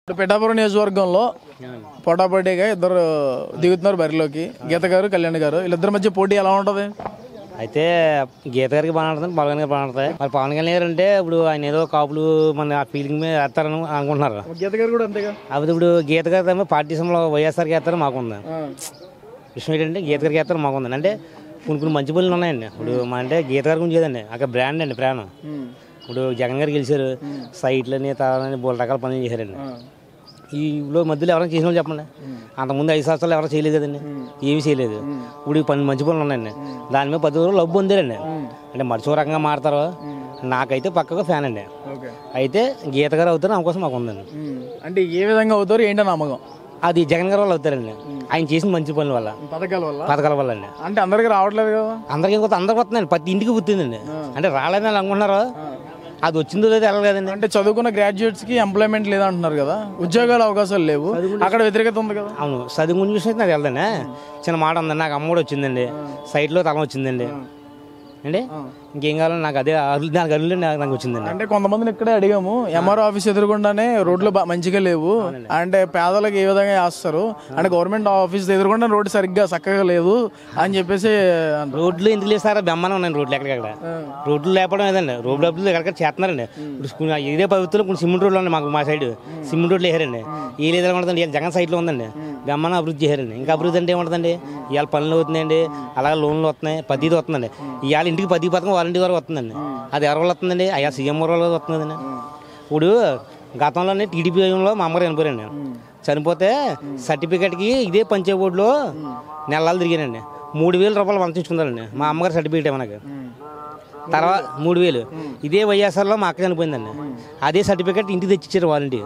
ఇప్పుడు పిఠాపురం నియోజకవర్గంలో పోటాపోటీగా ఇద్దరు దిగుతున్నారు బరిలోకి గీత గారు కళ్యాణ్ గారు వీళ్ళిద్దరి మధ్య పోటీ ఎలా ఉంటది అయితే గీత గారికి బాగా ఆడుతుంది పవన్ గారికి బాగా ఆడుతాయి మరి పవన్ కళ్యాణ్ గారు అంటే ఇప్పుడు ఆయన ఏదో కాపులు మన ఆ ఫీలింగ్ మీద వేస్తారని అనుకుంటున్నారు గీత గారు కూడా అంతేగా అది ఇప్పుడు గీత గారి ఏమో పార్టీసంలో వైఎస్ఆర్కి వేస్తారు మాకు ఉంది విషయం ఏంటంటే గీత గారికి వేస్తారు మాకు ఉంది అంటే కొన్ని కొన్ని మంచి పనులు ఉన్నాయండి ఇప్పుడు మా అంటే గీత గారి గురించి లేదండి అక్కడ బ్రాండ్ అండి ప్రాణం ఇప్పుడు జగన్ గారు గెలిచారు సైట్లని తాళని బోల్ రకాల పనులు చేశారండి ఈ లో మధ్యలో ఎవరైనా చేసిన వాళ్ళు చెప్పండి అంతకుముందు ఐదు సంవత్సరాలు ఎవరైనా చేయలేదు కదండి ఏమీ చేయలేదు ఇప్పుడు ఈ పని మంచి పనులు ఉన్నాయండి దాని మీద పది రోజులు లబ్బు పొందారండి అంటే మనుషు రకంగా మారుతారు నాకైతే పక్కగా ఫ్యాన్ అండి ఓకే అయితే గీత గారు అవుతారు అవకాశం మాకు ఉందండి అంటే ఏ విధంగా అవుతారు ఏంటో నమ్మకం అది జగన్ గారు వాళ్ళు అవుతారండి ఆయన చేసిన మంచి పనుల వల్ల పథకాల వల్ల పథకాల వల్ల అండి అంటే అందరికి రావట్లేదు కదా అందరికి ఇంకొక అందరికి వస్తుందండి ప్రతి ఇంటికి పుట్టిందండి అంటే రాలేదని వాళ్ళు అనుకుంటున్నారు అది వచ్చిందో లేదో వెళ్ళలేదండి అంటే చదువుకున్న గ్రాడ్యుయేట్స్ కి ఎంప్లాయ్మెంట్ లేదంటున్నారు కదా ఉద్యోగాల అవకాశాలు లేవు అక్కడ వ్యతిరేకత ఉంది కదా అవును చదువు గురించి చూసి అయితే నాకు వెళ్దానే చిన్న మాట ఉందండి నాకు అమ్మఒడి వచ్చిందండి సైట్లో తలం వచ్చిందండి అండి ఇంకేం కావాలో నాకు అదే అరులు నాకు అరులు నాకు నాకు వచ్చిందండి అంటే కొంతమందిని ఇక్కడే అడిగాము ఎంఆర్ఓ ఆఫీస్ ఎదురుకుండానే రోడ్లు బా- మంచిగా లేవు అంటే పేదలకు ఏ విధంగా చేస్తారు అంటే గవర్నమెంట్ ఆఫీస్ ఎదురుకుండా రోడ్డు సరిగ్గా చక్కగా లేదు అని చెప్పేసి అంటారు. రోడ్లు ఎందుకు లేదు సార్ బెమ్మనే ఉన్నాయండి రోడ్లు ఎక్కడికక్కడ రోడ్లు లేపడం ఏదండి రోడ్డు డబ్బులు ఎక్కడికక్కడ చేస్తున్నారండి ఇప్పుడు స్కూల్ ఇదే ప్రభుత్వంలో కొన్ని సిమెంట్ రోడ్లు ఉన్నాయి మాకు మా సైడ్ సిమెంట్ రోడ్లు వేసారండి ఏ లేదు ఉంటుందండి ఇవాళ జగన్ సైడ్లో ఉందండి బెమ్మన అభివృద్ధి చేశారండి ఇంకా అభివృద్ధి అంటే ఏముంటుందండి ఇవాళ పనులు అవుతున్నాయండి అలాగే లోన్లు వస్తున్నాయి పదిది వస్తుందండి ఇవాళ ఇంటికి పది పథకం వారంటీ వరకు వస్తుందండి అది ఎవరి వల్ల వస్తుందండి అయ్యా సీఎం వల్ల వస్తుందండి ఇప్పుడు గతంలోనే టీడీపీ లో మా అమ్మగారు చనిపోయారండి చనిపోతే సర్టిఫికేట్కి ఇదే పంచాయతీ బోర్డులో నెలలు తిరిగానండి మూడు వేల రూపాయలు వంత ఇచ్చుకున్నారండి మా అమ్మగారు సర్టిఫికేట్ మనకి తర్వాత మూడు వేలు ఇదే వైఎస్ఆర్లో మా అక్క చనిపోయిందండి అదే సర్టిఫికేట్ ఇంటికి తెచ్చిచ్చారు వారంటీ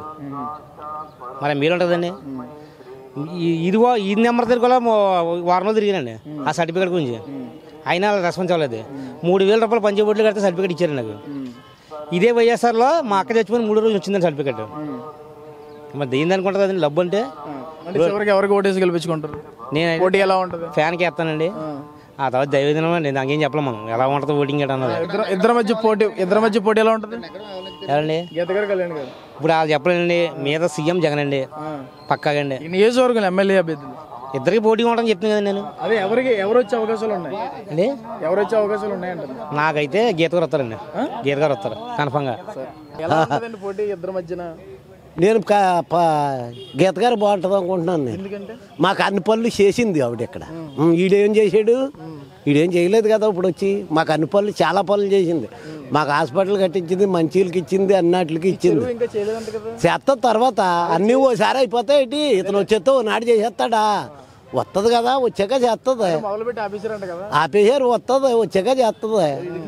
మరి మీరు ఉంటుందండి ఈ- ఇదిగో ఈ నెంబర్ తిరుగులో వారం రోజులు తిరిగానండి ఆ సర్టిఫికేట్ గురించి అయినా వాళ్ళు రెస్పాన్స్ అవ్వలేదు మూడు వేల రూపాయలు పంచబొట్లు కడితే సర్టిఫికేట్ ఇచ్చారు నాకు ఇదే వైఎస్ఆర్లో మా అక్క చచ్చిపోయిన మూడు రోజులు వచ్చిందండి సర్టిఫికేట్ మరి దేని అనుకుంటుంది అదండి లబ్బు అంటే అంటే చివరికి ఎవరికి ఓటేసి గెలిపించుకుంటారు నేను పోటీ ఎలా ఉంటది ఫ్యాన్కి వేస్తానండి ఆ తర్వాత దైవదినం అండి నాకేం చెప్పలేం మనం ఎలా ఉంటుంది ఓటింగ్ గట్రా అన్నది ఇద్దరు ఇద్దరి మధ్య పోటీ ఇద్దరి మధ్య పోటీ ఎలా ఉంటది ఎవరండి గీత గారు కళ్యాణ్ గారు ఇప్పుడు వాళ్ళు చెప్పలేనండి మీద సీఎం జగన్ అండి పక్కాగా అండి ఈ నియోజకవర్గం ఎమ్మెల్యే అభ్యర్థులు ఇద్దరికి పోటీగా ఉంటామని చెప్తున్నాను కదా నేను అదే ఎవరికి ఎవరు వచ్చే అవకాశాలు ఉన్నాయి అండి ఎవరు వచ్చే అవకాశాలు ఉన్నాయంటారు నాకైతే గీత గారు వస్తారండి గీత గారు వస్తారు కన్ఫామ్గా ఎలా ఉంటదండి పోటీ ఇద్దరి మధ్యన నేను కా- ప- గీత గారు బాగుంటుంది అనుకుంటున్నాను నేను ఎందుకంటే మాకు అన్ని పనులు చేసింది ఆవిడ ఇక్కడ ఉమ్, ఈడేం చేసాడు ఈడేం చేయలేదు కదా ఇప్పుడు వచ్చి మాకు అన్ని పనులు చాలా పనులు చేసింది మాకు హాస్పిటల్ కట్టించింది మంచీలకి ఇచ్చింది అన్నిటికి ఇచ్చింది ఇంకా చేయలేదంట కదా చేస్తా తర్వాత అన్నీ ఓసారి అయిపోతాయి ఏంటి ఇతను వచ్చేస్తే ఓ నాడు చేసేస్తాడా వస్తుంది కదా వచ్చాక చేస్తుంది మొదలుపెట్టి ఆఫీసర్ అంట కదా ఆపేసారు వస్తుంది వచ్చాక చేస్తుంది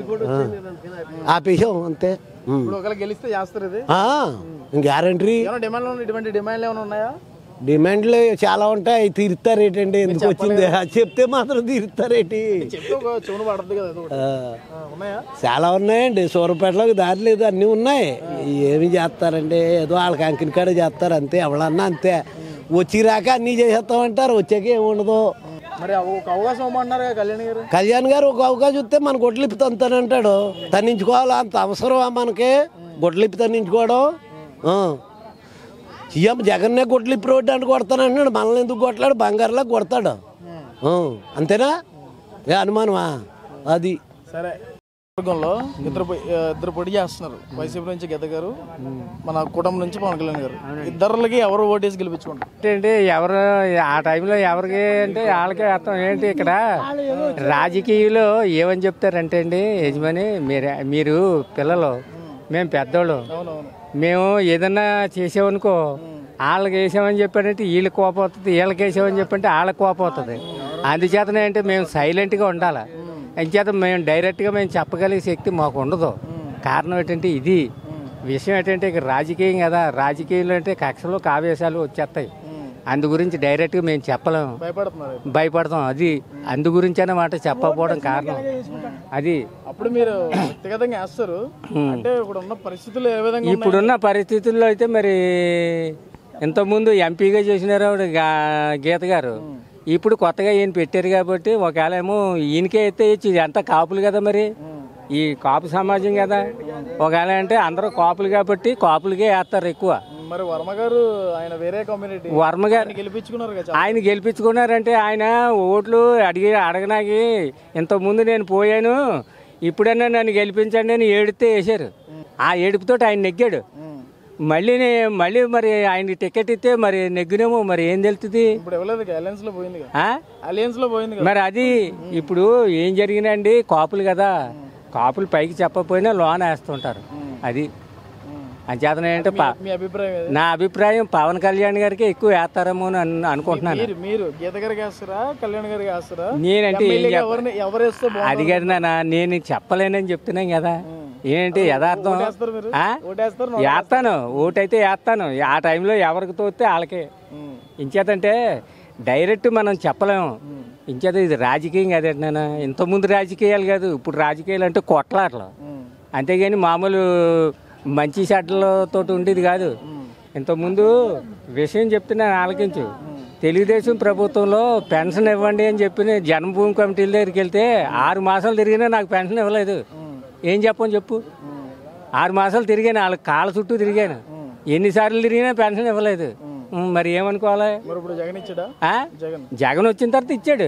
ఆపేసాం అంతే ఉమ్. ఇప్పుడు ఒకవేళ గెలిస్తే చేస్తారు ఇది ఆ, గ్యారంటీ ఏమైనా డిమాండ్లు ఉన్నాయి ఇటువంటి డిమాండ్లు ఏమైనా ఉన్నాయా డిమాండ్లు చాలా ఉంటాయి అవి తీరుతారేటండి ఎందుకు వచ్చింది అది చెప్తే మాత్రం తీరుతారేటి చెప్తే ఒక చెవును పడుతుంది కదా ఏదో ఒకటి. ఆ, ఆ, ఉన్నాయా చాలా ఉన్నాయండి సూరపేటలోకి దారి లేదు అన్నీ ఉన్నాయి ఏమి చేస్తారండి ఏదో వాళ్ళకి అంకిన కాడ చేస్తారు అంతే ఎవరన్నా అంతే వచ్చి రాక అన్నీ చేసేస్తామంటారు వచ్చాక ఏముండదు మరి అవ- ఒక అవకాశం ఇవ్వమన్నారు కదా కళ్యాణ్ గారు కళ్యాణ్ గారు ఒక అవకాశం ఇస్తే మన గొడ్లిప్పి తంతానంటాడు తన్నించుకోవాలి అంత అవసరమా మనకి గొడ్లిప్పి తన్నించుకోవడం ఆ. సీఎం జగన్నే గొడ్లిప్పి రోడ్డు అంటే కొడతానంటున్నాడు మనల్ని ఎందుకు కొట్టలాడు బంగారులా కొడతాడు ఆ. అంతేనా ఏ అనుమానమా అది సరే వర్గంలో ఇద్దరు పో- ఆ, ఇద్దరు పొడి చేస్తున్నారు వైసీపీ నుంచి గీత గారు మన కుటుంబం నుంచి పవన్ కళ్యాణ్ గారు ఇద్దరికి ఎవరు ఓటేసి గెలిపించుకుంటారు ఏంటి ఎవరు ఆ టైంలో ఎవరికి అంటే వాళ్ళకే అర్థం ఏంటి ఇక్కడ రాజకీయాలు ఏమని చెప్తారంటే అండి యజమాని మీరు మీరు పిల్లలు మేము పెద్దోళ్ళు అవునవును మేము ఏదన్నా చేసామనుకో వాళ్ళకి వేసామని చెప్పారంటే వీళ్ళకి కోపం వస్తుంది వీళ్ళకి వేసామని చెప్పంటే వాళ్ళకి కోపం వస్తుంది అందుచేతనే అంటే మేము సైలెంట్గా ఉండాలి అంచేత మేము డైరెక్ట్గా మేము చెప్పగలిగే శక్తి మాకు ఉండదు కారణం ఏంటంటే ఇది విషయం ఏంటంటే ఇక రాజకీయం కదా రాజకీయంలో అంటే కక్షలు కావేశాలు వచ్చేస్తాయి అందు గురించి డైరెక్ట్గా మేము చెప్పలేము భయపడుతున్నారు భయపడతాం అది అందు గురించి అన్నమాట చెప్పకపోవడం కారణం అది అప్పుడు మీరు వ్యక్తిగతంగా వేస్తారు అంటే ఇప్పుడు ఉన్న పరిస్థితులు ఏ విధంగా ఉన్నాయి? ఇప్పుడున్న పరిస్థితుల్లో అయితే మరి ఇంతకుముందు ఎంపీగా చేసినారు ఆవిడ గా- గీత గారు ఇప్పుడు కొత్తగా ఈయన పెట్టారు కాబట్టి ఒకవేళ ఏమో ఈయనకే ఎత్తే ఇచ్చి అంతా కాపులు కదా మరి ఈ కాపు సమాజం కదా ఒకవేళ అంటే అందరూ కాపులు కాబట్టి కాపులకే వేస్తారు ఎక్కువ మరి వర్మ గారు ఆయన వేరే కమ్యూనిటీ వర్మ గారు ఆయన గెలిపించుకున్నారు కదా ఆయన గెలిపించుకున్నారంటే ఆయన ఓట్లు అడిగి అడగనాకి ఇంతకుముందు నేను పోయాను ఇప్పుడన్నా నన్ను గెలిపించండి అని ఏడితే వేశారు ఆ ఏడుపుతో ఆయన నెగ్గాడు ఉమ్. మళ్ళీ నే- మళ్ళీ మరి ఆయన టికెట్ ఇస్తే మరి నెగ్గినేమో మరి ఏం తెలుస్తుంది ఇప్పుడు ఇవ్వలేదు అలయన్స్ లో పోయింది కదా ఆ? అలయన్స్ లో పోయింది కదా మరి అది ఇప్పుడు ఏం జరిగినండి కాపులు కదా కాపులు పైకి చెప్పకపోయినా లోన వేస్తుంటారు అది ఉమ్. అంచేతన ఏంటంటే ప- మీ అభిప్రాయం ఏది? నా అభిప్రాయం పవన్ కళ్యాణ్ గారికి ఎక్కువ వేస్తారేమో అని అను- అనుకుంటున్నాను మీరు మీరు గీత గారికి వేస్తారా కళ్యాణ్ గారికి వేస్తారా నేనంటే ఏం ఎమ్మెల్యేగా చెప్ప- ఎవరిని ఎవరు వేస్తే బాగుంటుంది? అది కాదు నాన్న నేను చెప్పలేనని చెప్తున్నాం కదా ఏంటి యథార్థం ఓటేస్తారు మీరు ఆ? ఓటేస్తారు వేస్తాను ఓటైతే వేస్తాను ఆ టైంలో ఎవరికి తోస్తే వాళ్ళకే ఉమ్. ఇంచేతంటే డైరెక్ట్ మనం చెప్పలేము ఇంచేత ఇది రాజకీయం కదండి నేను ఇంతకుముందు రాజకీయాలు కాదు ఇప్పుడు రాజకీయాలు అంటే కొట్లాటలు ఉమ్. అంతేగాని మామూలు మంచి చెడ్డలతో ఉండేది కాదు ఇంతకుముందు విషయం చెప్తున్నాను ఆలకించు తెలుగుదేశం ప్రభుత్వంలో పెన్షన్ ఇవ్వండి అని చెప్పి జన్మభూమి కమిటీల దగ్గరికి వెళ్తే ఆరు మాసాలు తిరిగినా నాకు పెన్షన్ ఇవ్వలేదు ఏం చెప్పని చెప్పు ఆరు మాసాలు తిరిగాను వాళ్ళ కాళ్ళ చుట్టూ తిరిగాను ఎన్నిసార్లు తిరిగినా పెన్షన్ ఇవ్వలేదు ఉం, మరి ఏమనుకోవాలి మరి ఇప్పుడు జగన్ ఇచ్చాడా ఆ? జగన్ జగన్ వచ్చిన తర్వాత ఇచ్చాడు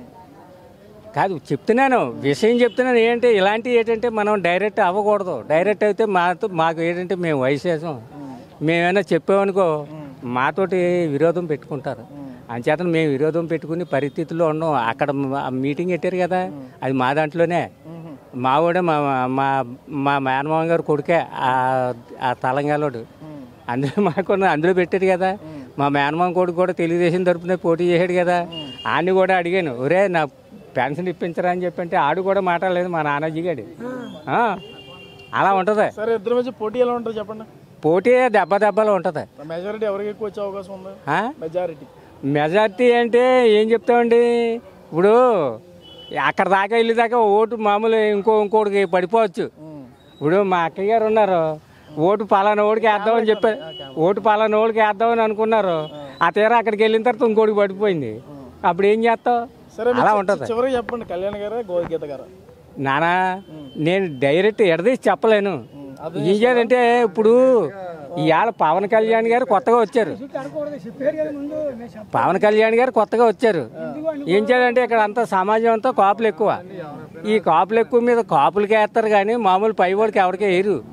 కాదు చెప్తున్నాను విషయం చెప్తున్నాను ఏంటంటే ఇలాంటివి ఏంటంటే మనం డైరెక్ట్ అవ్వకూడదు డైరెక్ట్ అయితే మాతో మాకు ఏంటంటే మేము వయసేసాం మేమైనా చెప్పామనుకో మాతోటి విరోధం పెట్టుకుంటారు అంచేతను మేము విరోధం పెట్టుకుని పరిస్థితుల్లో ఉన్నాం అక్కడ మా- మీటింగ్ పెట్టారు కదా అది మా దాంట్లోనే మావాడే మా మా మా మేనమామ గారు కొడుకే ఆ- ఆ తెలంగాణలోడు అందులో మాకు అందులో పెట్టాడు కదా మా మేనమామ కొడుకు కూడా తెలుగుదేశం తరపున పోటీ చేశాడు కదా ఆడిని కూడా అడిగాను ఒరే నా పెన్షన్ ఇప్పించరా అని చెప్పంటే ఆడు కూడా మాట్లాడలేదు మా నాన్నజీ గాడు ఆ, అలా ఉంటుంది సరే ఇద్దరి మధ్య పోటీ ఎలా ఉంటుంది చెప్పండి పోటీ దెబ్బ దెబ్బలు ఉంటుంది మెజారిటీ ఎవరికి ఎక్కువ వచ్చే అవకాశం ఉంది ఆ? మెజారిటీ మెజార్టీ అంటే ఏం చెప్తామండి ఇప్పుడు అక్కడ దాకా వెళ్ళి దాకా ఓటు మామూలు ఇంకో ఇంకోటికి పడిపోవచ్చు ఇప్పుడు మా అక్కయ్య గారు ఉన్నారు ఓటు పలానా ఓడికి వేద్దామని చెప్పారు ఓటు పలానా ఓడికి వేద్దామని అనుకున్నారు ఆ తీరా అక్కడికి వెళ్ళిన తర్వాత ఇంకోటికి పడిపోయింది అప్పుడు ఏం చేస్తావు సరే అలా ఉంటుంది చివరికి చెప్పండి కళ్యాణ్ గారా గోగీత గారా నానా నేను డైరెక్ట్ ఎడదీసి చెప్పలేను ఏం చేయాలంటే ఇప్పుడు ఇవాళ పవన్ కళ్యాణ్ గారు కొత్తగా వచ్చారు పవన్ కళ్యాణ్ గారు కొత్తగా వచ్చారు ఏం చేయాలంటే ఇక్కడ అంతా సమాజం అంతా కాపులు ఎక్కువ ఈ కాపులు ఎక్కువ మీద కాపులకి వేస్తారు కానీ మామూలు పైవాడికి ఎవరికి వేయరు